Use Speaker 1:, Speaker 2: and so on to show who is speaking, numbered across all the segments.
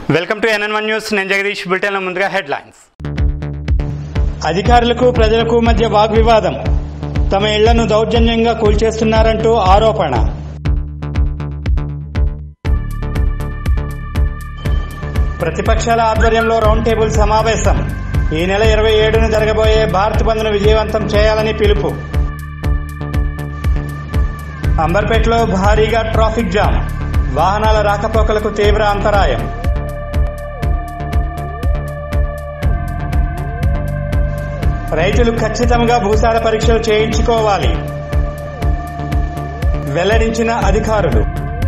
Speaker 1: Welcome to NN one news నేను జగదీష్ బులెటిన్లో ముందుగా హెడ్లైన్స్
Speaker 2: అధికారులకు ప్రజలకు మధ్య వాగ్వివాదం తమ ఇళ్లను దౌర్జన్యంగా కూల్చేస్తున్నారంటూ ఆరోపణ ప్రతిపక్షాల ఆధ్వర్యంలో రౌండ్ టేబుల్ సమావేశం ఈ నెల ఇరవై ఏడున జరగబోయే భారత్ బంద్ను విజయవంతం చేయాలని పిలుపు అంబర్పేటలో భారీగా ట్రాఫిక్ జామ్ వాహనాల రాకపోకలకు తీవ్ర అంతరాయం రైతులు ఖచ్చితంగా భూసార పరీక్షలు చేయించుకోవాలి వెల్లడించిన అధికారులు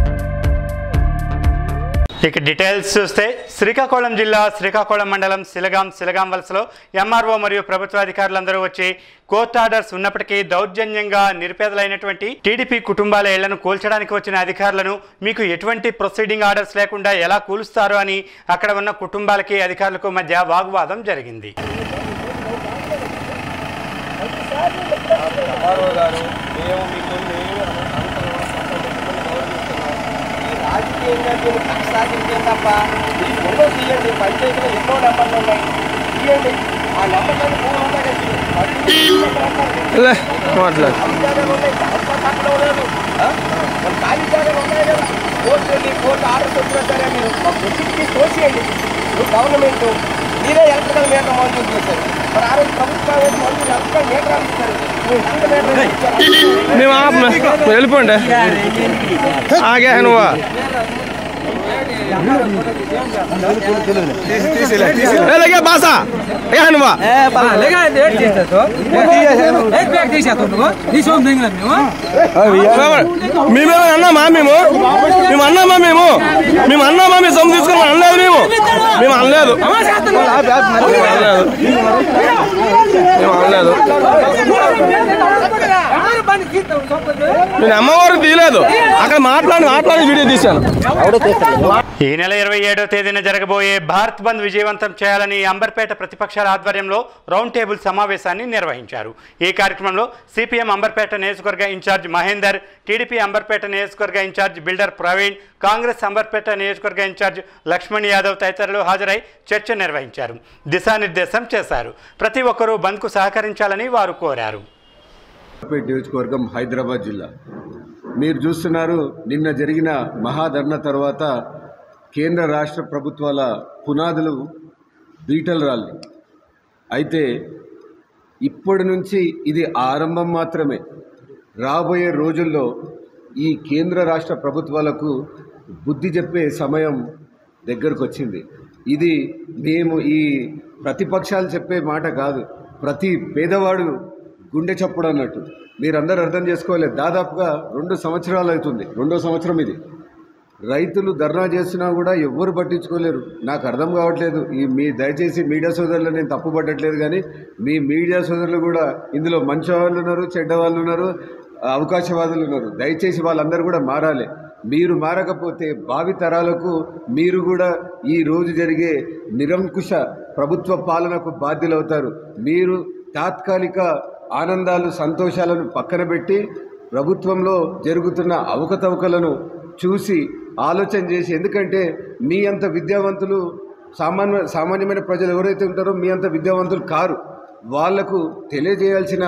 Speaker 1: ఇక డీటెయిల్స్ చూస్తే శ్రీకాకుళం జిల్లా శ్రీకాకుళం మండలం సిలగాం సిలగాం వలసలో ఎంఆర్ఓ మరియు ప్రభుత్వ అధికారులందరూ వచ్చి కోర్టు ఆర్డర్స్ ఉన్నప్పటికీ దౌర్జన్యంగా నిరుపేదలైనటువంటి టీడీపీ కుటుంబాల ఇళ్లను కూల్చడానికి వచ్చిన అధికారులను మీకు ఎటువంటి ప్రొసీడింగ్ ఆర్డర్స్ లేకుండా ఎలా కూలుస్తారు అని అక్కడ ఉన్న కుటుంబాలకి అధికారులకు మధ్య వాగ్వాదం జరిగింది
Speaker 3: ఎంఆర్ఓ గారు మేము మిమ్మల్ని గౌరవిస్తున్నాం ఈ రాజకీయంగా మీరు కక్ష సాధించే తప్ప ఈ ఫోటో తీయండి పంచాయతీలో ఎన్నో నెంబర్లు ఉన్నాయి తీయండి ఆ నెంబర్లను ఫోన్ ఉంటాయి
Speaker 4: మాట్లాడు
Speaker 3: జాగాలు ఉన్నాయి దాంట్లో తక్కువ లేదు ఆ? మరి ఖాళీ జాగాలు ఉన్నాయి కదా కోర్టు వెళ్ళి కోర్టు ఆర్డర్స్ వచ్చినా సరే మీరు ఒక ప్రొసీడ్కి తోసేయండి ఇప్పుడు గవర్నమెంట్ మీరే ఎలక్ట్రికల్ మీటర్ మంజూరు చేశారు మరి ఆ రోజు ప్రభుత్వం ఏదో మంజూరు ఎలక్ట్రికల్ మీటర్ ఇస్తారు మీరు ఎలక్ట్రికల్ మీటర్ ఇచ్చారు
Speaker 4: మేము ఆప వెళ్ళిపోండి ఆగే నువ్వు लगे बासा या నువ్వు
Speaker 5: लेगा डेट देता तो एक बैग देसा तो नुगो नी सोम देंगे మేము
Speaker 4: మేమేమైనా అన్నామా మేము మేము అన్నామా మేము మేము అన్నామా మేము సొమ్ము తీసుకున్నాం అనలేదు మేము మేము అనలేదు మేము అనలేదు మేము అనలేదు
Speaker 5: हमारे बंद की तो सब
Speaker 4: నేను అమ్మవారు తీయలేదు అక్కడ మాట్లాడి మాట్లాడి వీడియో తీశాను
Speaker 1: ఈ నెల ఇరవై ఏడో తేదీన జరగబోయే భారత్ బంద్ విజయవంతం చేయాలని అంబర్పేట ప్రతిపక్షాల ఆధ్వర్యంలో రౌండ్ టేబుల్ సమావేశాన్ని నిర్వహించారు ఈ కార్యక్రమంలో సిపిఎం అంబర్పేట నియోజకవర్గ ఇన్ఛార్జ్ మహేందర్ టీడీపీ అంబర్పేట నియోజకవర్గ incharge builder Praveen Congress Amberpet నియోజకవర్గ ఇన్ఛార్జ్ లక్ష్మణ్ యాదవ్ తదితరులు హాజరై చర్చ నిర్వహించారు దిశానిర్దేశం చేశారు ప్రతి ఒక్కరూ బంద్కు సహకరించాలని వారు కోరారు
Speaker 6: పేట్ నియోజకవర్గం హైదరాబాద్ జిల్లా మీరు చూస్తున్నారు నిన్న జరిగిన మహాధర్ణ తర్వాత కేంద్ర రాష్ట్ర ప్రభుత్వాల పునాదులు బీటలు రాలి అయితే ఇప్పటి నుంచి ఇది ఆరంభం మాత్రమే రాబోయే రోజుల్లో ఈ కేంద్ర రాష్ట్ర ప్రభుత్వాలకు బుద్ధి చెప్పే సమయం దగ్గరకు వచ్చింది ఇది మేము ఈ ప్రతిపక్షాలు చెప్పే మాట కాదు ప్రతి పేదవాడు గుండె చప్పుడు అన్నట్టు మీరందరూ అర్థం చేసుకోలేదు దాదాపుగా రెండు సంవత్సరాలు అవుతుంది రెండో సంవత్సరం ఇది రైతులు ధర్నా చేస్తున్నా కూడా ఎవ్వరు పట్టించుకోలేరు నాకు అర్థం కావట్లేదు ఈ మీ దయచేసి మీడియా సోదరులు నేను తప్పు పట్టట్లేదు కానీ మీ మీడియా సోదరులు కూడా ఇందులో మంచి వాళ్ళు ఉన్నారు చెడ్డ వాళ్ళు ఉన్నారు అవకాశవాదులు ఉన్నారు దయచేసి వాళ్ళందరూ కూడా మారాలి మీరు మారకపోతే భావి తరాలకు మీరు కూడా ఈ రోజు జరిగే నిరంకుశ ప్రభుత్వ పాలనకు బాధ్యులవుతారు మీరు తాత్కాలిక ఆనందాలు సంతోషాలను పక్కన పెట్టి ప్రభుత్వంలో జరుగుతున్న అవకతవకలను చూసి ఆలోచన చేసి ఎందుకంటే మీ అంత విద్యావంతులు సామాన్య సామాన్యమైన ప్రజలు ఎవరైతే ఉంటారో మీ అంత విద్యావంతులు కారు వాళ్లకు తెలియజేయాల్సిన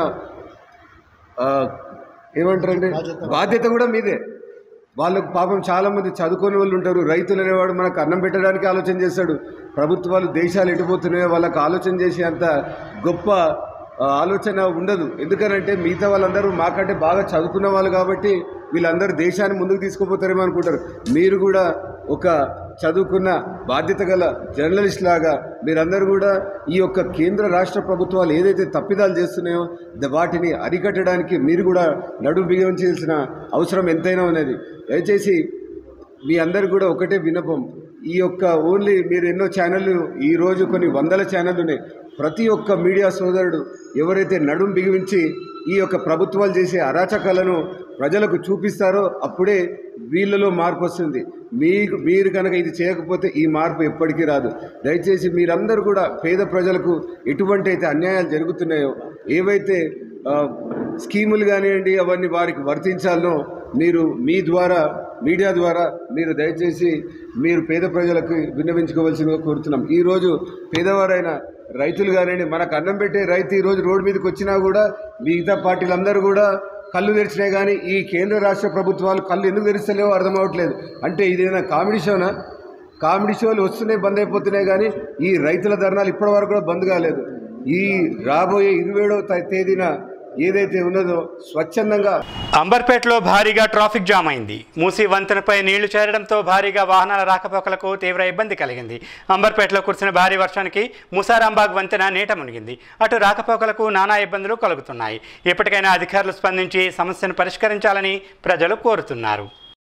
Speaker 6: ఆ, ఏమంటారండి బాధ్యత కూడా మీదే వాళ్ళకు పాపం చాలా మంది చదువుకొని వాళ్ళు ఉంటారు రైతులు అనేవాడు మనకు అన్నం పెట్టడానికి ఆలోచన చేస్తాడు ప్రభుత్వాలు దేశాలు ఎటుపోతున్నాయో వాళ్ళకు ఆలోచన చేసే అంత గొప్ప ఆ, ఆలోచన ఉండదు ఎందుకనంటే మిగతా వాళ్ళందరూ మాకంటే బాగా చదువుకున్న వాళ్ళు కాబట్టి వీళ్ళందరూ దేశాన్ని ముందుకు తీసుకుపోతారేమో అనుకుంటారు మీరు కూడా ఒక చదువుకున్న బాధ్యత గల జర్నలిస్ట్ లాగా మీరందరూ కూడా ఈ యొక్క కేంద్ర రాష్ట్ర ప్రభుత్వాలు ఏదైతే తప్పిదాలు చేస్తున్నాయో ద- వాటిని అరికట్టడానికి మీరు కూడా నడుము బిగించాల్సిన అవసరం ఎంతైనా ఉన్నది దయచేసి మీ అందరు కూడా ఒకటే విన్నపం ఈ యొక్క ఓన్లీ మీరు ఎన్నో ఛానళ్ళు ఈ రోజు కొన్ని వందల ఛానళ్ళు ఉన్నాయి ప్రతి ఒక్క మీడియా సోదరుడు ఎవరైతే నడుం బిగించి ఈ యొక్క ప్రభుత్వాలు చేసే అరాచకాలను ప్రజలకు చూపిస్తారో అప్పుడే వీళ్ళలో మార్పు వస్తుంది మీకు మీరు కనుక ఇది చేయకపోతే ఈ మార్పు ఎప్పటికీ రాదు దయచేసి మీరందరూ కూడా పేద ప్రజలకు ఎటువంటి అయితే అన్యాయాలు జరుగుతున్నాయో ఏవైతే ఆ, స్కీములు కానివ్వండి అవన్నీ వారికి వర్తించాలనో మీరు మీ ద్వారా మీడియా ద్వారా మీరు దయచేసి మీరు పేద ప్రజలకు విన్నవించుకోవాల్సిందిగా కోరుతున్నాం ఈరోజు పేదవారైన రైతులు కానివ్వండి మనకు అన్నం పెట్టే రైతు ఈరోజు రోడ్డు మీదకి వచ్చినా కూడా మిగతా పార్టీలందరూ కూడా కళ్ళు తెరిచినాయి కానీ ఈ కేంద్ర రాష్ట్ర ప్రభుత్వాలు కళ్ళు ఎందుకు తెరిస్తలేవో అర్థం అవ్వట్లేదు అంటే ఇదేనా కామెడీ షోనా కామెడీ షోలు వస్తున్నాయి బంద్ అయిపోతున్నాయి కానీ ఈ రైతుల ధర్నాలు ఇప్పటివరకు కూడా బంద్ కాలేదు ఈ రాబోయే ఇరవై తేదీన ఏదైతే ఉన్నదో స్వచ్ఛందంగా
Speaker 1: అంబర్పేటలో భారీగా ట్రాఫిక్ జామ్ అయింది మూసీ వంతెనపై నీళ్లు చేరడంతో భారీగా వాహనాల రాకపోకలకు తీవ్ర ఇబ్బంది కలిగింది అంబర్పేటలో కురిసిన భారీ వర్షానికి ముసారాంబాగ్ వంతెన నీట మునిగింది అటు రాకపోకలకు నానా ఇబ్బందులు కలుగుతున్నాయి ఇప్పటికైనా అధికారులు స్పందించి సమస్యను పరిష్కరించాలని ప్రజలు కోరుతున్నారు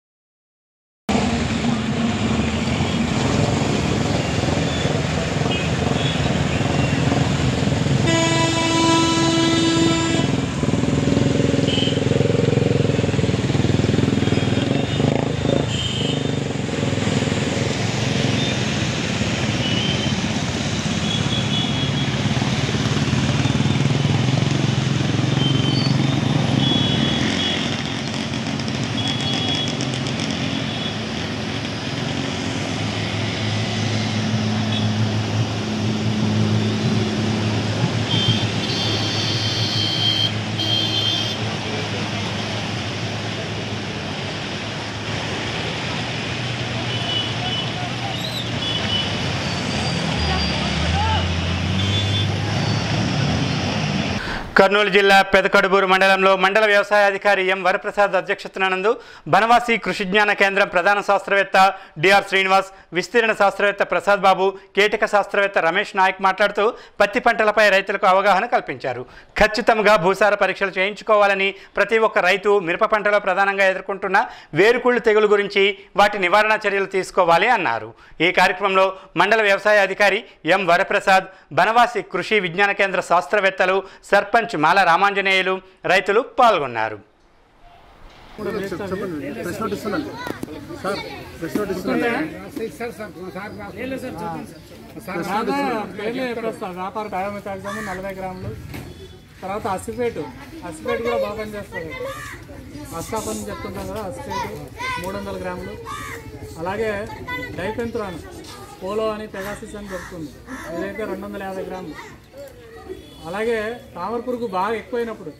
Speaker 1: కర్నూలు జిల్లా పెదకడుబూరు మండలంలో మండల వ్యవసాయ అధికారి ఎం వరప్రసాద్ అధ్యక్షతనందు బనవాసి కృషి జ్ఞాన కేంద్రం ప్రధాన శాస్త్రవేత్త డిఆర్ శ్రీనివాస్ విస్తీర్ణ శాస్త్రవేత్త ప్రసాద్ బాబు కీటక శాస్త్రవేత్త రమేష్ నాయక్ మాట్లాడుతూ పత్తి పంటలపై రైతులకు అవగాహన కల్పించారు ఖచ్చితంగా భూసార పరీక్షలు చేయించుకోవాలని ప్రతి ఒక్క రైతు మిరప పంటలో ప్రధానంగా ఎదుర్కొంటున్న వేరుకుళ్ళు తెగులు గురించి వాటి నివారణ చర్యలు తీసుకోవాలి అన్నారు ఈ కార్యక్రమంలో మండల వ్యవసాయ అధికారి ఎం వరప్రసాద్ బనవాసి కృషి విజ్ఞాన కేంద్ర శాస్త్రవేత్తలు సర్పంచ్ మాల రామాంజనేయులు రైతులు పాల్గొన్నారు
Speaker 5: పేర్లు చెప్పేస్తాం వ్యాపార డయామీటర్ ఎగ్జామ్ నలభై గ్రాములు తర్వాత అసిపేటు అసిపేట్ కూడా బాగా పనిచేస్తుంది అస్కాపని చెప్తుంటాం కదా అసిపేటు మూడు వందల గ్రాములు అలాగే డైపెంత్రాన్ పోలో అని పెగాసిస్ అని దొరుకుతుంది ఇదైతే రెండు వందల యాభై గ్రాములు అలాగే తామర పురుగు బాగా ఎక్కువైనప్పుడు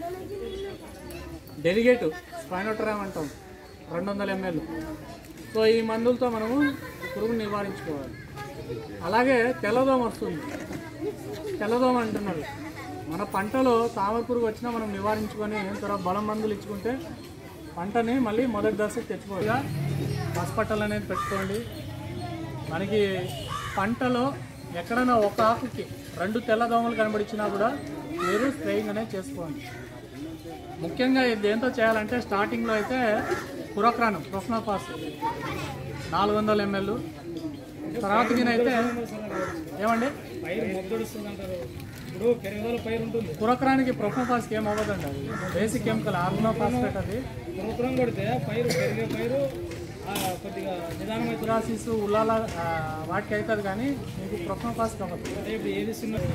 Speaker 5: డెలిగేట్ స్పైనోట్రామ్ అంటాం రెండు వందల ఎంఎల్ సో ఈ మందులతో మనము పురుగుని నివారించుకోవాలి అలాగే తెల్లదోమ వస్తుంది తెల్లదోమ అంటున్నారు మన పంటలో తామర పురుగు వచ్చినా మనం నివారించుకొని తర్వాత బలం మందులు ఇచ్చుకుంటే పంటని మళ్ళీ మొదటి దశకు తెచ్చుకోవాలి హాస్పిటల్ అనేది పెట్టుకోండి మనకి పంటలో ఎక్కడైనా ఒక ఆకుకి రెండు తెల్లదోమలు కనబడిచ్చినా కూడా మీరు స్ప్రేయింగ్ అనేది చేసుకోండి ముఖ్యంగా ఇది దేంతో చేయాలంటే స్టార్టింగ్లో అయితే పురక్రానం ప్రొఫ్నోపాస్ నాలుగు వందల ఎంఎల్ తర్వాత అయితే ఏమండి పైరు మొగ్గడుస్తుందంటారు ఇప్పుడు పెరుగుదల పైరు ఉంటుంది పురక్రానికి ప్రొఫ్నోపాస్కి ఏం అవ్వదండి అది బేసిక్ కెమికల్ ఆర్గనోఫాస్ఫేట్ అది పురక్రం కొడితే పైరు పెరిగే పైరు కొద్దిగా నిదానమైన రాసిస్ ఉల్లాల ఆ, వాటికి అవుతుంది కానీ మీకు ప్రొఫ్నోపాస్కి అవ్వదు అంటే ఇప్పుడు ఏది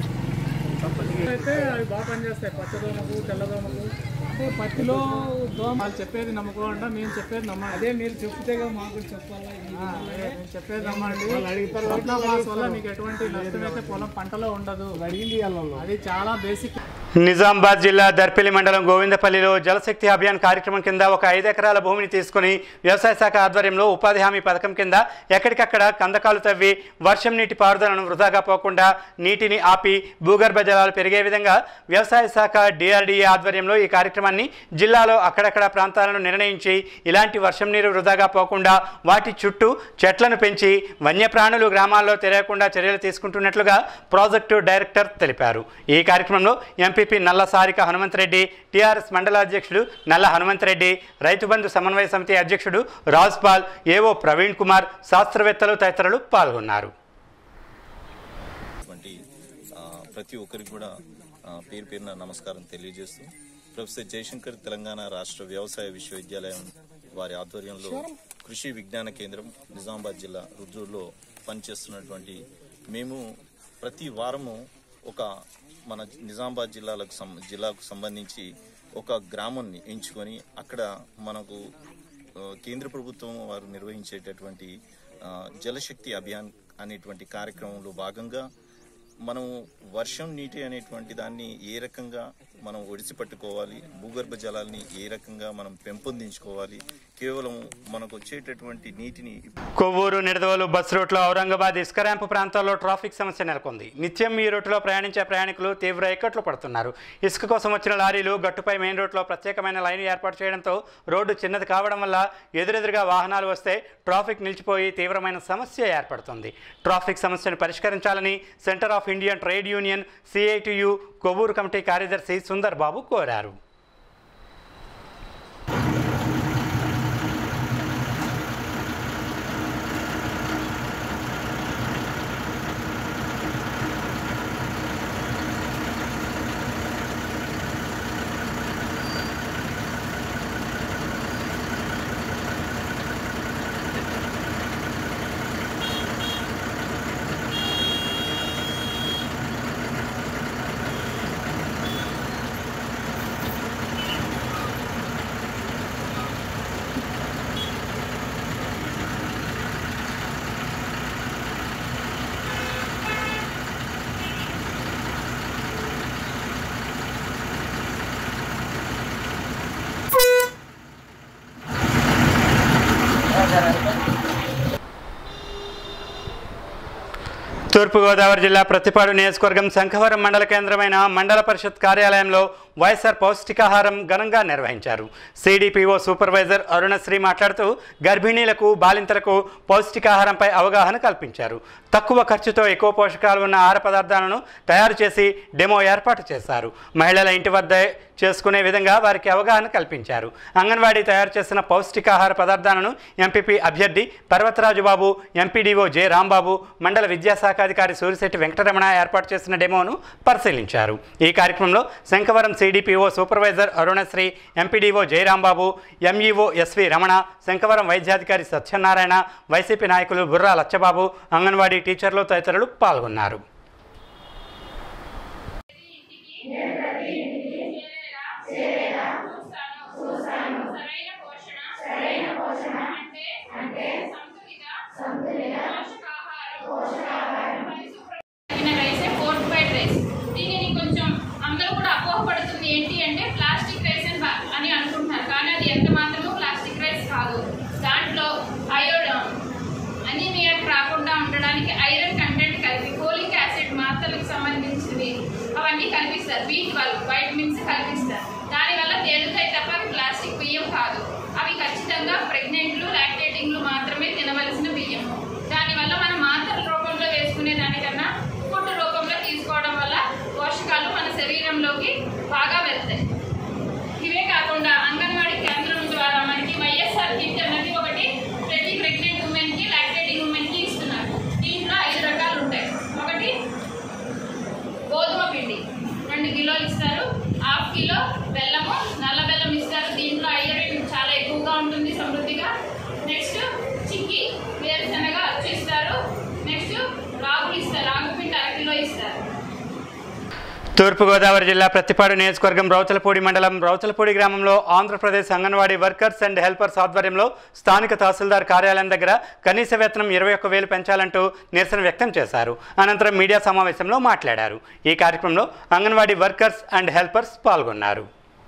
Speaker 5: అయితే అవి బాగా పనిచేస్తాయి పచ్చదోమకు తెల్లదోమకు అంటే పత్తిలో దోమ వాళ్ళు చెప్పేది నమ్ముకోకుండా మేము చెప్పేది నమ్మండి అదే మీరు చెప్తే మాకు చెప్పాలా నేను చెప్పేది నమ్మండి ప్రొఫ్నోపాస్ వల్ల మీకు ఎటువంటి నష్టం అయితే పొలం పంటలో ఉండదు అది చాలా బేసిక్
Speaker 1: నిజామాబాద్ జిల్లా దర్పిలి మండలం గోవిందపల్లిలో జలశక్తి అభియాన్ కార్యక్రమం కింద ఒక ఐదు ఎకరాల భూమిని తీసుకుని వ్యవసాయ శాఖ ఆధ్వర్యంలో ఉపాధి హామీ పథకం కింద ఎక్కడికక్కడ కందకాలు తవ్వి వర్షం నీటి పారుదలను వృధాగా పోకుండా నీటిని ఆపి భూగర్భ జలాలు పెరిగే విధంగా వ్యవసాయ శాఖ డిఆర్డీఏ ఆధ్వర్యంలో ఈ కార్యక్రమాన్ని జిల్లాలో అక్కడక్కడ ప్రాంతాలను నిర్ణయించి ఇలాంటి వర్షం నీరు వృధాగా పోకుండా వాటి చుట్టూ చెట్లను పెంచి వన్యప్రాణులు గ్రామాల్లో తిరగకుండా చర్యలు తీసుకుంటున్నట్లుగా ప్రాజెక్టు డైరెక్టర్ తెలిపారు ఈ కార్యక్రమంలో ఎంపీపీ నల్ల సారిక హనుమంత్ రెడ్డి టీఆర్ఎస్ మండల అధ్యక్షుడు నల్ల హనుమంత్ రెడ్డి రైతు బంధు సమన్వయ సమితి అధ్యక్షుడు రాజ్పాల్ ఏవో ప్రవీణ్ కుమార్ శాస్త్రవేత్తలు తదితరులు పాల్గొన్నారు
Speaker 7: వంటి ఆ, ప్రతి ఒక్కరికి కూడా ఆ, పేరు పేరున నమస్కారం తెలియజేస్తూ ప్రొఫెసర్ జయశంకర్ తెలంగాణ రాష్ట్ర వ్యవసాయ విశ్వవిద్యాలయం వారి ఆధ్వర్యంలో కృషి విజ్ఞాన కేంద్రం నిజామాబాద్ జిల్లా రుద్రూరులో పనిచేస్తున్నటువంటి మేము ప్రతి వారము ఒక మన నిజామాబాద్ జిల్లాలకు సం- జిల్లాకు సంబంధించి ఒక గ్రామాన్ని ఎంచుకొని అక్కడ మనకు ఆ, కేంద్ర ప్రభుత్వం వారు నిర్వహించేటటువంటి ఆ, జలశక్తి అభియాన్ అనేటువంటి కార్యక్రమంలో భాగంగా మనం వర్షం నీటి అనేటువంటి దాన్ని ఏ రకంగా మనం ఒడిసి పట్టుకోవాలి భూగర్భ జలాల్ని ఏ రకంగా మనం పెంపొందించుకోవాలి కేవలం మనకు వచ్చేటటువంటి నీటిని
Speaker 1: కొవ్వూరు నిడదవోలు బస్ రూట్లో ఔరంగాబాద్ ఇసుక ర్యాంపు ప్రాంతాల్లో ట్రాఫిక్ సమస్య నెలకొంది నిత్యం ఈ రూట్లో ప్రయాణించే ప్రయాణికులు తీవ్ర ఇక్కట్లు పడుతున్నారు ఇసుక కోసం వచ్చిన లారీలు గట్టుపై మెయిన్ రోడ్లో ప్రత్యేకమైన లైన్ ఏర్పాటు చేయడంతో రోడ్డు చిన్నది కావడం వల్ల ఎదురెదురుగా వాహనాలు వస్తే ట్రాఫిక్ నిలిచిపోయి తీవ్రమైన సమస్య ఏర్పడుతుంది ట్రాఫిక్ సమస్యను పరిష్కరించాలని centre of Indian trade union CITU Kovvur committee కార్యదర్శి సుందర్ బాబు కోరారు తూర్పుగోదావరి జిల్లా ప్రతిపాడు నియోజకవర్గం శంఖవరం మండల కేంద్రమైన మండల పరిషత్ కార్యాలయంలో వైఎస్ఆర్ పౌష్టికాహారం ఘనంగా నిర్వహించారు సిడిపిఓ సూపర్వైజర్ అరుణశ్రీ మాట్లాడుతూ గర్భిణీలకు బాలింతలకు పౌష్టికాహారంపై అవగాహన కల్పించారు తక్కువ ఖర్చుతో ఎక్కువ పోషకాలు ఉన్న ఆహార పదార్థాలను తయారు చేసి డెమో ఏర్పాటు చేశారు మహిళల ఇంటి వద్ద చేసుకునే విధంగా వారికి అవగాహన కల్పించారు అంగన్వాడీ తయారు చేసిన పౌష్టికాహార పదార్థాలను ఎంపీపీ అభ్యర్థి పర్వతరాజు బాబు ఎంపీడీఓ జె రాంబాబు మండల విద్యాశాఖాధికారి సూరిశెట్టి వెంకటరమణ ఏర్పాటు చేసిన డెమోను పరిశీలించారు ఈ కార్యక్రమంలో Sankhavaram CDPO supervisor Arunasri MPDO Jayarambabu MEO SV Ramana Sankhavaram వైద్యాధికారి సత్యనారాయణ వైసీపీ నాయకులు బుర్రా లచ్చబాబు అంగన్వాడీ టీచర్లు తదితరులు పాల్గొన్నారు
Speaker 8: సరైన పోషణ సరైన పోషణ అంటే అంటే సంతులిత సంతులిత పోషకాహారం పోషకాహారం పరిశుభ్రమైన రైసే ఫోర్టిఫైడ్ రైస్ దీనిని కొంచెం అందరూ కూడా అపోహపడుతుంది ఏంటి అంటే ప్లాస్టిక్ రైస్ అని బా- అని అనుకుంటున్నారు కానీ అది ఎంత మాత్రమూ ప్లాస్టిక్ రైస్ కాదు దాంట్లో అయోడమ్ అనీమియా రాకుండా ఉండడానికి ఐరన్ కంటెంట్ కలిపి ఫోలిక్ యాసిడ్ మాత్రలకు సంబంధించినవి అవన్నీ కల్పిస్తారు బీ ట్వెల్వ్ వైటమిన్స్ కల్పిస్తారు దానివల్ల తేలుతాయి తప్ప అవి ప్లాస్టిక్ బియ్యం కాదు అవి ఖచ్చితంగా ప్రెగ్నెంట్లు లాక్టేటింగ్లు మాత్రమే తినవలసిన బియ్యం దానివల్ల మనం మాత్రల రూపంలో వేసుకునే దానికన్నా ఫుడ్ రూపంలో తీసుకోవడం వల్ల పోషకాలు మన శరీరంలోకి బాగా వెళ్తాయి ఇవే కాకుండా అంగన్వాడీ కేంద్రం ద్వారా మనకి వైఎస్ఆర్ కిట్ అన్నది ఒకటి ప్రతి ప్రెగ్నెంట్ ఉమెన్ కి లాక్టేటింగ్ ఉమెన్ కి ఇస్తున్నారు దీంట్లో ఐదు రకాలు ఉంటాయి ఒకటి గోధుమ పిండి రెండు కిలోలు ఇస్తారు హాఫ్ కిలో బెల్లము నల్ల బెల్లం ఇస్తారు దీంట్లో ఐరన్ చాలా ఎక్కువగా ఉంటుంది సమృద్ధిగా నెక్స్ట్ చిక్కి వేరుశనగ అచ్చు ఇస్తారు నెక్స్ట్ రాగులు ఇస్తారు రాగు పిండి అర కిలో ఇస్తారు
Speaker 1: తూర్పుగోదావరి జిల్లా ప్రతిపాడు నియోజకవర్గం రౌతలపూడి మండలం రౌతలపూడి గ్రామంలో Andhra Pradesh anganwadi workers and helpers ఆధ్వర్యంలో స్థానిక తహసీల్దార్ కార్యాలయం దగ్గర కనీస వేతనం ఇరవై ఒక్క వేలు పెంచాలంటూ నిరసన వ్యక్తం చేశారు అనంతరం మీడియా సమావేశంలో మాట్లాడారు ఈ కార్యక్రమంలో అంగన్వాడీ వర్కర్స్ అండ్ హెల్పర్స్ పాల్గొన్నారు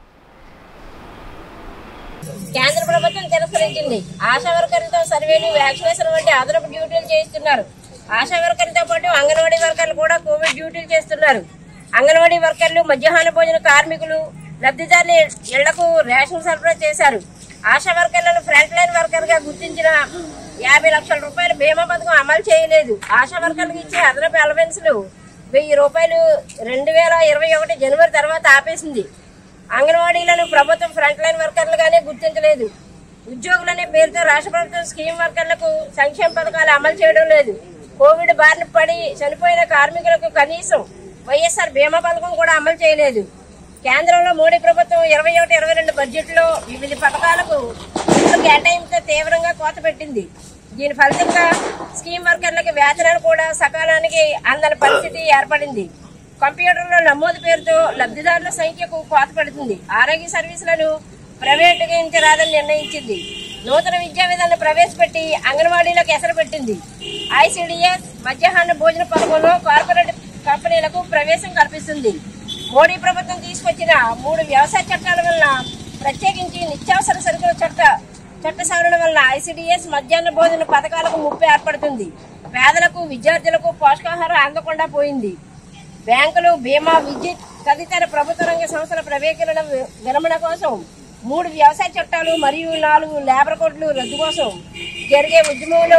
Speaker 9: కేంద్ర ప్రభుత్వం తిరస్కరించింది ఆశా వర్కర్లతో సర్వేలు వ్యాక్సినేషన్ వంటి అదనపు డ్యూటీలు చేస్తున్నారు ఆశా వర్కర్లతో పాటు అంగన్వాడీ వర్కర్లు కూడా కోవిడ్ డ్యూటీలు చేస్తున్నారు అంగన్వాడీ వర్కర్లు మధ్యాహ్న భోజన కార్మికులు లబ్ధిదారుల ఇళ్లకు రేషన్ సరఫరా చేశారు ఆశా వర్కర్లను ఫ్రంట్ లైన్ వర్కర్ గా గుర్తించిన యాభై లక్షల రూపాయల బీమా పథకం అమలు చేయలేదు ఆశా వర్కర్లకు ఇచ్చే అదనపు అలవెన్స్లు వెయ్యి రూపాయలు రెండు వేల ఇరవై ఒకటి జనవరి తర్వాత ఆపేసింది అంగన్వాడీలను ప్రభుత్వం ఫ్రంట్ లైన్ వర్కర్లుగానే గుర్తించలేదు ఉద్యోగులనే పేరుతో రాష్ట్ర ప్రభుత్వం స్కీమ్ వర్కర్లకు సంక్షేమ పథకాలు అమలు చేయడం లేదు కోవిడ్ బారిన పడి చనిపోయిన కార్మికులకు కనీసం వైఎస్ఆర్ బీమా పథకం కూడా అమలు చేయలేదు కేంద్రంలో మోడీ ప్రభుత్వం ఇరవై ఒకటి ఇరవై రెండు బడ్జెట్ లో వివిధ పథకాలకు నిధులు కేటాయింపుతో తీవ్రంగా కోత పెట్టింది దీని ఫలితంగా స్కీమ్ వర్కర్లకు వేతనాలు కూడా సకాలానికి అందని పరిస్థితి ఏర్పడింది కంప్యూటర్లో నమోదు పేరుతో లబ్ధిదారుల సంఖ్యకు కోత పడుతుంది ఆరోగ్య సర్వీసులను ప్రైవేటీకరించరాదని నిర్ణయించింది నూతన విద్యా విధానం ప్రవేశపెట్టి అంగన్వాడీలకు ఎసరు పెట్టింది ఐసిడిఎస్ మధ్యాహ్న భోజన పథకంలో కార్పొరేట్ కంపెనీలకు ప్రవేశం కల్పిస్తుంది మోడీ ప్రభుత్వం తీసుకొచ్చిన మూడు వ్యవసాయ చట్టాల వలన ప్రత్యేకించి నిత్యావసర సరుకుల చట్ట చట్ట సవరణ వలన ఐసిడిఎస్ మధ్యాహ్న భోజన పథకాలకు ముప్పు ఏర్పడుతుంది పేదలకు విద్యార్థులకు పోషకాహారం అందకుండా పోయింది బ్యాంకులు బీమా విద్యుత్ తదితర ప్రభుత్వ రంగ సంస్థల ప్రవేశీకరణ వి- విరమణ కోసం మూడు వ్యవసాయ చట్టాలు మరియు నాలుగు లేబర్ కోడ్లు రద్దు కోసం జరిగే ఉద్యమంలో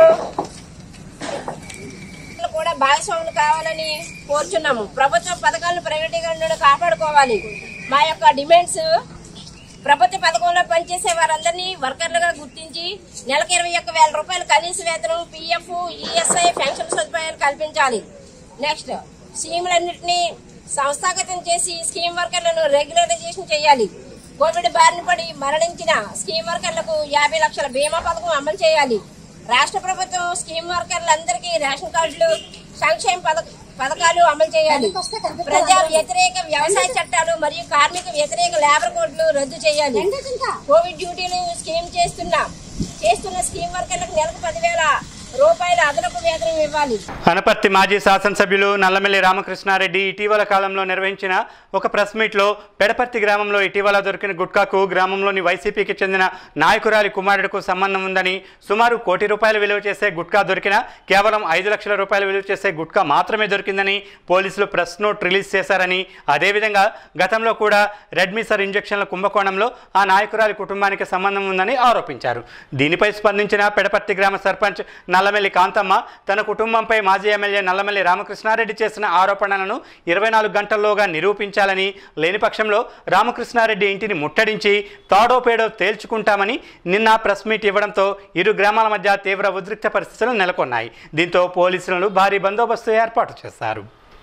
Speaker 9: కూడా భాగస్వాములు కావాలని కోరుచున్నాము ప్రభుత్వ పథకాలను ప్రైవేటీకరణను కాపాడుకోవాలి మా యొక్క డిమాండ్స్ ప్రభుత్వ పథకంలో పనిచేసే వారందరినీ వర్కర్లుగా గుర్తించి నెలకు ఇరవై ఒక్క వేల రూపాయల కనీస వేతనం పీఎఫ్ ఈఎస్ఐ పెన్షన్ సదుపాయాలు కల్పించాలి నెక్స్ట్ స్కీములన్నింటినీ సంస్థాగతం చేసి స్కీమ్ వర్కర్లను రెగ్యులరైజేషన్ చేయాలి కోవిడ్ బారిన పడి మరణించిన స్కీమ్ వర్కర్లకు యాభై లక్షల బీమా పథకం అమలు చేయాలి రాష్ట్ర ప్రభుత్వం స్కీమ్ వర్కర్లందరికీ రేషన్ కార్డులు సంక్షేమ పథక పథకాలు అమలు చేయాలి ప్రజా వ్యతిరేక వ్యవసాయ చట్టాలు మరియు కార్మిక వ్యతిరేక లేబర్ కోడ్లు రద్దు చేయాలి కోవిడ్ డ్యూటీలు స్కీమ్ చేస్తున్న చేస్తున్న స్కీమ్ వర్కర్లకు నెలకు పదివేల రూపాయల అదనపు వేతనం ఇవ్వాలి
Speaker 1: అనపర్తి మాజీ శాసనసభ్యులు నల్లమెల్లి రామకృష్ణారెడ్డి ఇటీవల కాలంలో నిర్వహించిన ఒక ప్రెస్ మీట్లో పెడపర్తి గ్రామంలో ఇటీవల దొరికిన గుట్కాకు గ్రామంలోని వైసీపీకి చెందిన నాయకురాలి కుమారుడికు సంబంధం ఉందని సుమారు కోటి రూపాయలు విలువ చేసే గుట్కా దొరికిన కేవలం ఐదు లక్షల రూపాయలు విలువ చేసే గుట్కా మాత్రమే దొరికిందని పోలీసులు ప్రెస్ నోట్ రిలీజ్ చేశారని అదేవిధంగా గతంలో కూడా రెడ్మిసర్ ఇంజక్షన్ల కుంభకోణంలో ఆ నాయకురాలి కుటుంబానికి సంబంధం ఉందని ఆరోపించారు దీనిపై స్పందించిన పెడపర్తి గ్రామ సర్పంచ్ నల్లమెల్లి కాంతమ్మ తన కుటుంబంపై మాజీ ఎమ్మెల్యే నల్లమెల్లి రామకృష్ణారెడ్డి చేసిన ఆరోపణలను ఇరవై నాలుగు గంటల్లోగా నిరూపించాలని లేని పక్షంలో రామకృష్ణారెడ్డి ఇంటిని ముట్టడించి తాడో పేడో తేల్చుకుంటామని నిన్న ప్రెస్ మీట్ ఇవ్వడంతో ఇరు గ్రామాల మధ్య తీవ్ర ఉద్రిక్త పరిస్థితులు నెలకొన్నాయి దీంతో పోలీసులను భారీ బందోబస్తు ఏర్పాటు చేశారు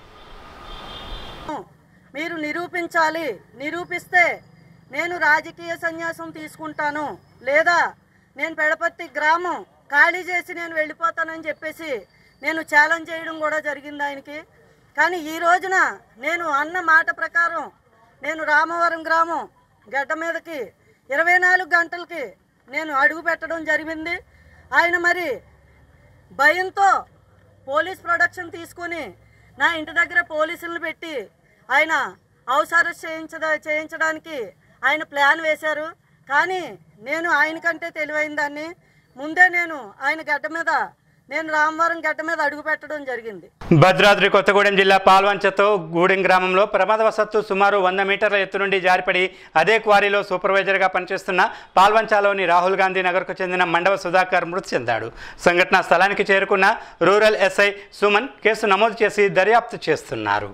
Speaker 10: మీరు నిరూపించాలి నిరూపిస్తే నేను రాజకీయ సన్యాసం తీసుకుంటాను లేదా నేను పెడపర్తి గ్రామం ఖాళీ చేసి నేను వెళ్ళిపోతానని చెప్పేసి నేను ఛాలెంజ్ చేయడం కూడా జరిగింది ఆయనకి కానీ ఈ రోజున నేను అన్న మాట ప్రకారం నేను రామవరం గ్రామం గడ్డ మీదకి ఇరవై నాలుగు గంటలకి నేను అడుగు పెట్టడం జరిగింది ఆయన మరి భయంతో పోలీస్ ప్రొడక్షన్ తీసుకుని నా ఇంటి దగ్గర పోలీసులను పెట్టి ఆయన హౌస్ అరెస్ట్ చేయించద చేయించడానికి ఆయన ప్లాన్ వేశారు కానీ నేను ఆయన కంటే తెలివైన దాన్ని ముందే నేను ఆయన గడ్డ మీద నేను రామవరం గడ్డ మీద అడుగు పెట్టడం జరిగింది
Speaker 1: భద్రాద్రి కొత్తగూడెం జిల్లా పాల్వంచతో గూడెం గ్రామంలో ప్రమాదవశత్తు సుమారు వంద మీటర్ల ఎత్తు నుండి జారిపడి అదే క్వారీలో సూపర్వైజర్గా పనిచేస్తున్న పాల్వంచాలోని రాహుల్ గాంధీ నగర్కు చెందిన మండవ సుధాకర్ మృతి చెందాడు సంఘటనా స్థలానికి చేరుకున్న రూరల్ ఎస్ఐ సుమన్ కేసు నమోదు చేసి దర్యాప్తు చేస్తున్నారు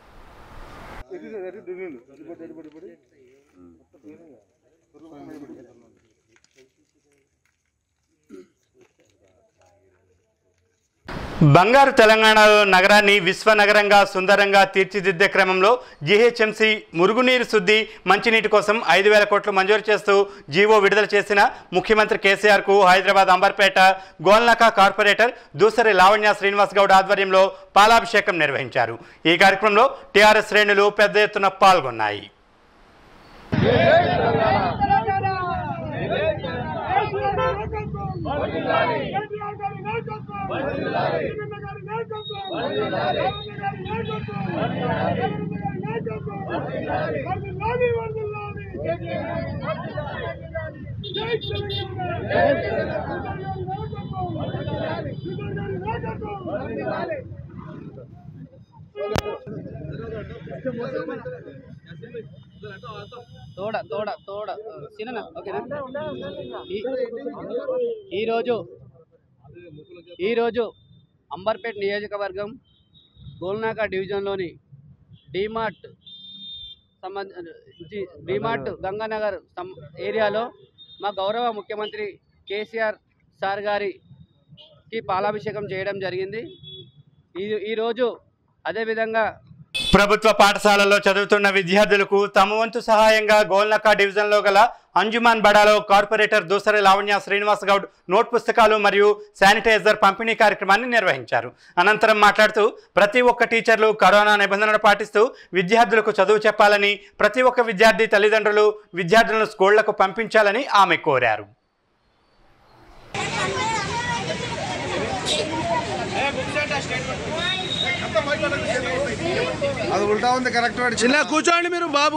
Speaker 1: బంగారు తెలంగాణలో నగరాన్ని విశ్వనగరంగా సుందరంగా తీర్చిదిద్దే క్రమంలో జీహెచ్ఎంసీ మురుగునీరు శుద్ధి మంచినీటి కోసం ఐదు వేల కోట్లు మంజూరు చేస్తూ జీవో విడుదల చేసిన ముఖ్యమంత్రి కేసీఆర్కు హైదరాబాద్ అంబర్పేట గోల్నాకా కార్పొరేటర్ దూసరి లావణ్య శ్రీనివాస్ గౌడ్ ఆధ్వర్యంలో పాలాభిషేకం నిర్వహించారు ఈ కార్యక్రమంలో టీఆర్ఎస్ శ్రేణులు పెద్ద ఎత్తున పాల్గొన్నాయి
Speaker 11: తోడ తోడ తోడ చిన్న ఓకేనా ఈ- ఈరోజు ఈరోజు అంబర్పేట్ నియోజకవర్గం గోల్నాక డివిజన్లోని డిమార్ట్ సంబంధించి డిమార్ట్ గంగానగర్ సం- ఏరియాలో మా గౌరవ ముఖ్యమంత్రి కేసీఆర్ సార్ గారికి పాలాభిషేకం చేయడం జరిగింది ఈ ఈరోజు అదేవిధంగా
Speaker 1: ప్రభుత్వ పాఠశాలల్లో చదువుతున్న విద్యార్థులకు తమ వంతు సహాయంగా గోల్నకా డివిజన్లో గల అంజుమాన్ బడాలో కార్పొరేటర్ దూసరి లావణ్య శ్రీనివాస్ గౌడ్ నోట్ పుస్తకాలు మరియు శానిటైజర్ పంపిణీ కార్యక్రమాన్ని నిర్వహించారు అనంతరం మాట్లాడుతూ ప్రతి ఒక్క టీచర్లు కరోనా నిబంధనలు పాటిస్తూ విద్యార్థులకు చదువు చెప్పాలని ప్రతి ఒక్క విద్యార్థి తల్లిదండ్రులు విద్యార్థులను స్కూళ్లకు పంపించాలని ఆమె కోరారు
Speaker 4: అది ఉల్టా ఉంది కరెక్ట్ చిన్న కూర్చోండి మీరు బాబు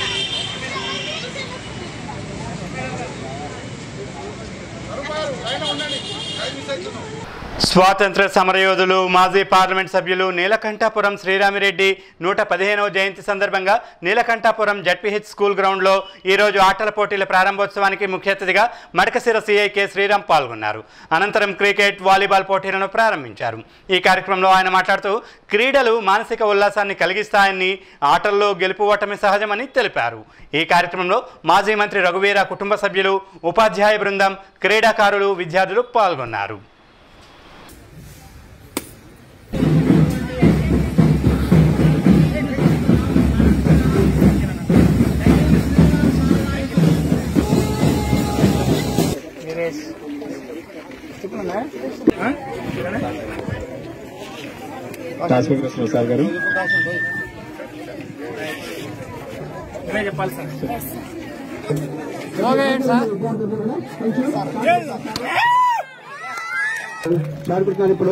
Speaker 1: స్వాతంత్ర సమరయోధులు మాజీ పార్లమెంట్ సభ్యులు నీలకంఠాపురం శ్రీరామిరెడ్డి నూట పదిహేనవ జయంతి సందర్భంగా నీలకంఠాపురం జడ్పీహెచ్ స్కూల్ గ్రౌండ్లో ఈరోజు ఆటల పోటీల ప్రారంభోత్సవానికి ముఖ్య అతిథిగా మడకశిర సిఐ కె శ్రీరామ్ పాల్గొన్నారు అనంతరం క్రికెట్ వాలీబాల్ పోటీలను ప్రారంభించారు ఈ కార్యక్రమంలో ఆయన మాట్లాడుతూ క్రీడలు మానసిక ఉల్లాసాన్ని కలిగిస్తాయని ఆటల్లో గెలుపు ఓటమి సహజమని తెలిపారు ఈ కార్యక్రమంలో మాజీ మంత్రి రఘువీర కుటుంబ సభ్యులు ఉపాధ్యాయ బృందం క్రీడాకారులు విద్యార్థులు పాల్గొన్నారు
Speaker 2: ప్రసాద్ గారు
Speaker 5: చెప్పాలి సార్ యోగా ఏంటి సార్
Speaker 12: మాట్లాడుతున్నాను ఇప్పుడు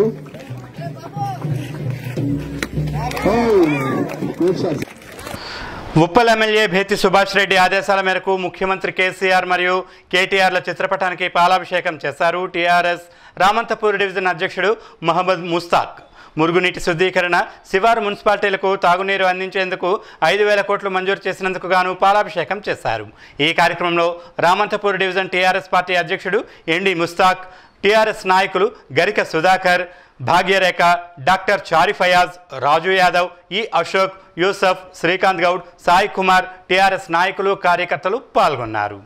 Speaker 1: ఉప్పల్ ఎమ్మెల్యే భేతి సుభాష్ రెడ్డి ఆదేశాల మేరకు ముఖ్యమంత్రి కేసీఆర్ మరియు కేటీఆర్ల చిత్రపటానికి పాలాభిషేకం చేశారు టీఆర్ఎస్ రామంతపూర్ డివిజన్ అధ్యక్షుడు మహమ్మద్ ముస్తాక్ మురుగునీటి శుద్ధీకరణ శివారు మున్సిపాలిటీలకు తాగునీరు అందించేందుకు ఐదు వేల కోట్లు మంజూరు చేసినందుకు గాను పాలాభిషేకం చేశారు ఈ కార్యక్రమంలో రామంతపూర్ డివిజన్ టీఆర్ఎస్ పార్టీ అధ్యక్షుడు ఎండి ముస్తాక్ టీఆర్ఎస్ నాయకులు గరిక సుధాకర్ భాగ్యరేఖ డాక్టర్ చారి ఫయాజ్ రాజు యాదవ్ ఈ అశోక్ యూసఫ్ శ్రీకాంత్ గౌడ్ సాయి కుమార్ టీఆర్ఎస్ నాయకులు కార్యకర్తలు పాల్గొన్నారు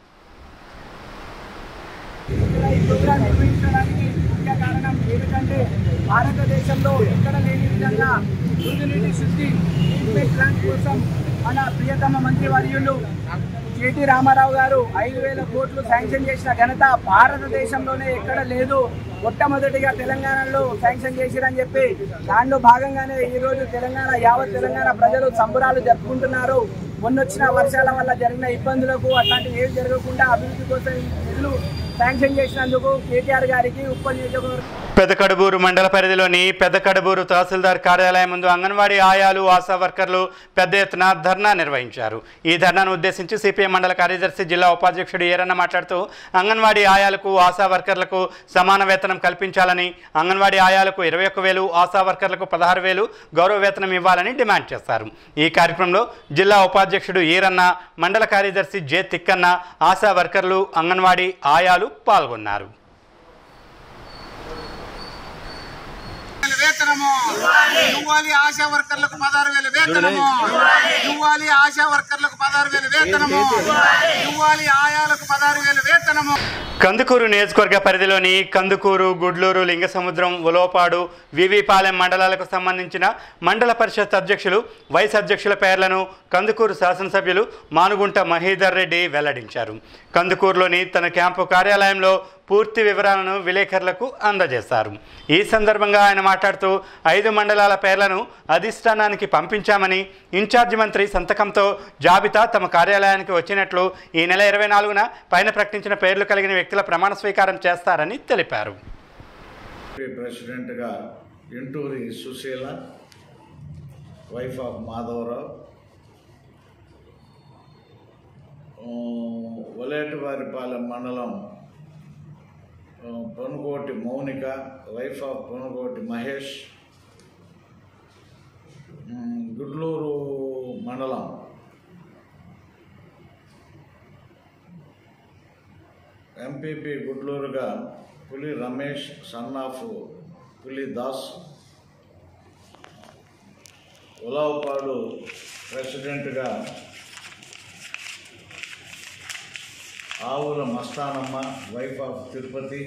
Speaker 13: ఈ ప్రోగ్రాం నిర్వహించడానికి ముఖ్య కారణం ఏమిటంటే భారతదేశంలో ఎక్కడ లేని విధంగా మురుగునీటి శుద్ధి ట్రీట్మెంట్ ప్లాంట్ కోసం మన ప్రియతమ మంత్రి వర్యులు కేటీ రామారావు గారు ఐదు వేల కోట్లు శాంక్షన్ చేసిన ఘనత భారతదేశంలోనే ఎక్కడ లేదు మొట్టమొదటిగా తెలంగాణలో శాంక్షన్ చేసిరని చెప్పి దానిలో భాగంగానే ఈ రోజు తెలంగాణ యావత్ తెలంగాణ ప్రజలు సంబరాలు జరుపుకుంటున్నారు మొన్నొచ్చిన వర్షాల వల్ల జరిగిన ఇబ్బందులకు అట్లాంటివి ఏవి జరగకుండా అభివృద్ధి కోసం ఈ నిధులు శాంక్షన్ చేసినందుకు కేటీఆర్ గారికి ఉప్పల్ నియోజకవర్గం
Speaker 1: పెదకడుబూరు మండల పరిధిలోని పెదకడుబూరు తహసీల్దార్ కార్యాలయం ముందు అంగన్వాడీ ఆయాలు ఆశా వర్కర్లు పెద్ద ఎత్తున ధర్నా నిర్వహించారు ఈ ధర్నాను ఉద్దేశించి సిపిఎం మండల కార్యదర్శి జిల్లా ఉపాధ్యక్షుడు ఈరన్న మాట్లాడుతూ అంగన్వాడీ ఆయాలకు ఆశా వర్కర్లకు సమాన వేతనం కల్పించాలని అంగన్వాడీ ఆయాలకు ఇరవై ఒక్క వేలు ఆశా వర్కర్లకు పదహారు వేలు గౌరవ వేతనం ఇవ్వాలని డిమాండ్ చేశారు ఈ కార్యక్రమంలో జిల్లా ఉపాధ్యక్షుడు ఈరన్న మండల కార్యదర్శి జె తిక్కన్న ఆశా వర్కర్లు అంగన్వాడీ ఆయాలు పాల్గొన్నారు
Speaker 14: వేతనము ఇవ్వాలి ఆశా వర్కర్లకు పదహారు వేల వేతనము ఇవ్వాలి ఆశా వర్కర్లకు పదహారు వేల వేతనము ఇవ్వాలి ఆయాలకు పదహారు వేల వేతనము
Speaker 1: కందుకూరు నియోజకవర్గ పరిధిలోని కందుకూరు గుడ్లూరు లింగసముద్రం ఉలోపాడు వివిపాలెం మండలాలకు సంబంధించిన మండల పరిషత్ అధ్యక్షులు వైస్ అధ్యక్షుల పేర్లను కందుకూరు శాసనసభ్యులు మానుగుంట మహీధర్ రెడ్డి వెల్లడించారు కందుకూరులోని తన క్యాంపు కార్యాలయంలో పూర్తి వివరాలను విలేకరులకు అందజేశారు ఈ సందర్భంగా ఆయన మాట్లాడుతూ ఐదు మండలాల పేర్లను అధిష్టానానికి పంపించామని ఇన్ఛార్జి మంత్రి సంతకంతో జాబితా తమ కార్యాలయానికి వచ్చినట్లు ఈ నెల ఇరవై నాలుగున పైన ప్రకటించిన పేర్లు కలిగిన వ్యక్తుల ప్రమాణ స్వీకారం చేస్తారని తెలిపారు
Speaker 15: ప్రెసిడెంట్గా ఇంటూరి సుశీల వైఫ్ ఆఫ్ మాధవరావు వలేటివారిపాలెం మండలం ఆ, పొనుగోటి మౌనిక వైఫ్ ఆఫ్ పొనుగోటి మహేష్ ఉమ్, గుడ్లూరు మండలం ఎంపీపీ గుడ్లూరుగా పులి రమేష్ సన్ ఆఫ్ పులి దాస్ ఉలావుపాడు ప్రెసిడెంట్గా ఆవుల మస్తానమ్మ వైఫ్ ఆఫ్ తిరుపతి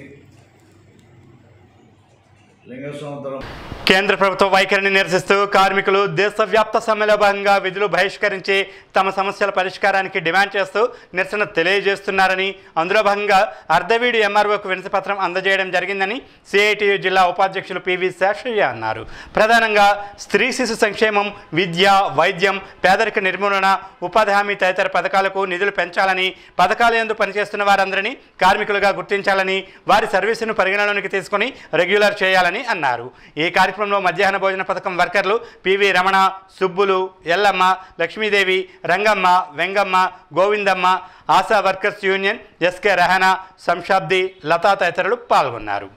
Speaker 15: లింగసముద్రం
Speaker 1: కేంద్ర ప్రభుత్వ వైఖరిని నిరసిస్తూ కార్మికులు దేశవ్యాప్త సమ్మెలో భాగంగా విధులు బహిష్కరించి తమ సమస్యల పరిష్కారానికి డిమాండ్ చేస్తూ నిరసన తెలియజేస్తున్నారని అందులో భాగంగా అర్ధవీడి ఎంఆర్ఓకు వినతిపత్రం అందజేయడం జరిగిందని సిఐటియు జిల్లా ఉపాధ్యక్షులు పివి శేషయ్య అన్నారు ప్రధానంగా స్త్రీ శిశు సంక్షేమం విద్య వైద్యం పేదరిక నిర్మూలన ఉపాధి హామీ తదితర పథకాలకు నిధులు పెంచాలని పథకాల యందు పనిచేస్తున్న వారందరినీ కార్మికులుగా గుర్తించాలని వారి సర్వీసును పరిగణలోనికి తీసుకొని రెగ్యులర్ చేయాలని చేయాలని అన్నారు ఈ కార్యక్రమంలో మధ్యాహ్న భోజన పథకం వర్కర్లు PV Ramana Subbulu Yellamma Lakshmidevi Rangamma Vengamma Govindamma ASHA workers union SK Rahana Samshabdi Latha తదితరులు పాల్గొన్నారు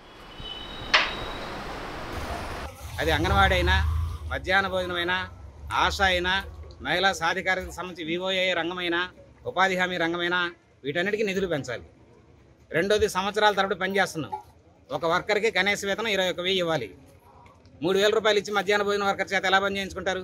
Speaker 12: అది అంగన్వాడీ అయినా మధ్యాహ్న భోజనమైనా ఆశ అయినా మహిళా సాధికారతకు సంబంధించి వివోఏ రంగమైనా ఉపాధి హామీ రంగమైనా వీటన్నిటికీ నిధులు పెంచాలి రెండోది సంవత్సరాల తరబడి పనిచేస్తున్నాం ఒక వర్కర్కి కనీస వేతనం ఇరవై ఒక వెయ్యి ఇవ్వాలి మూడు వేల రూపాయలు ఇచ్చి మధ్యాహ్న భోజన వర్కర్ చేత ఎలా పని చేయించుకుంటారు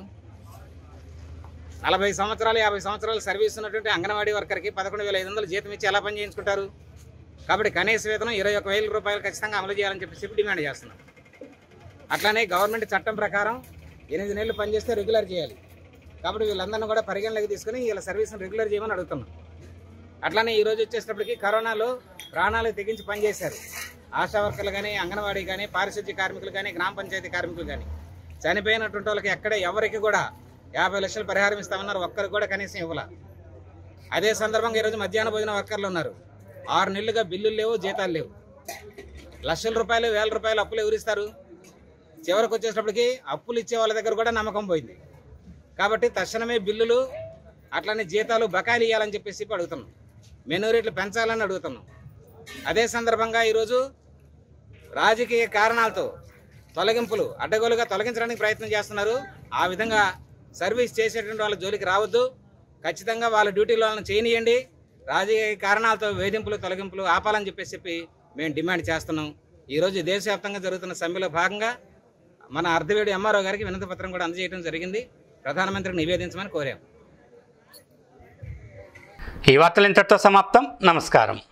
Speaker 12: నలభై సంవత్సరాలు యాభై సంవత్సరాలు సర్వీస్ ఉన్నటువంటి అంగన్వాడీ వర్కర్కి పదకొండు వేల ఐదు వందలు జీతం ఇచ్చి ఎలా పని చేయించుకుంటారు కాబట్టి కనీస వేతనం ఇరవై ఒక వేల రూపాయలు ఖచ్చితంగా అమలు చేయాలని చెప్పి డిమాండ్ చేస్తున్నాం అట్లానే గవర్నమెంట్ చట్టం ప్రకారం ఎనిమిది నెలలు పనిచేస్తే రెగ్యులర్ చేయాలి కాబట్టి వీళ్ళందరినీ కూడా పరిగణలోకి తీసుకుని వీళ్ళ సర్వీస్ని రెగ్యులర్ చేయమని అడుగుతున్నాం అట్లానే ఈ రోజు వచ్చేటప్పటికి కరోనాలో ప్రాణాలు తెగించి పనిచేశారు ఆశా వర్కర్లు కానీ అంగన్వాడీ కానీ పారిశుద్ధ్య కార్మికులు కానీ గ్రామ పంచాయతీ కార్మికులు కానీ చనిపోయినటువంటి వాళ్ళకి ఎక్కడ ఎవరికి కూడా యాభై లక్షలు పరిహారం ఇస్తామన్నారు ఒక్కరికి కూడా కనీసం ఇవ్వాల అదే సందర్భంగా ఈరోజు మధ్యాహ్న భోజన వర్కర్లు ఉన్నారు ఆరు నెలలుగా బిల్లులు లేవు జీతాలు లేవు లక్షల రూపాయలు వేల రూపాయలు అప్పులు ఎవరిస్తారు చివరికి వచ్చేటప్పటికి అప్పులు ఇచ్చే వాళ్ళ దగ్గర కూడా నమ్మకం పోయింది కాబట్టి తక్షణమే బిల్లులు అట్లనే జీతాలు బకాయిలు ఇవ్వాలని చెప్పేసి చెప్పి అడుగుతున్నాం మెనూ రేట్లు పెంచాలని అడుగుతున్నాం అదే సందర్భంగా ఈరోజు రాజకీయ కారణాలతో తొలగింపులు అడ్డగోలుగా తొలగించడానికి ప్రయత్నం చేస్తున్నారు ఆ విధంగా సర్వీస్ చేసేటువంటి వాళ్ళ జోలికి రావద్దు ఖచ్చితంగా వాళ్ళ డ్యూటీలో వాళ్ళని చేయనియండి రాజకీయ కారణాలతో వేధింపులు తొలగింపులు ఆపాలని చెప్పేసి చెప్పి మేము డిమాండ్ చేస్తున్నాం ఈరోజు దేశవ్యాప్తంగా జరుగుతున్న సమ్మెలో భాగంగా మన అర్ధవేడు ఎంఆర్ఓ గారికి వినతి పత్రం కూడా అందజేయడం జరిగింది ప్రధానమంత్రికి నివేదించమని కోరాం
Speaker 1: ఈ వార్తలు ఇంతటితో సమాప్తం నమస్కారం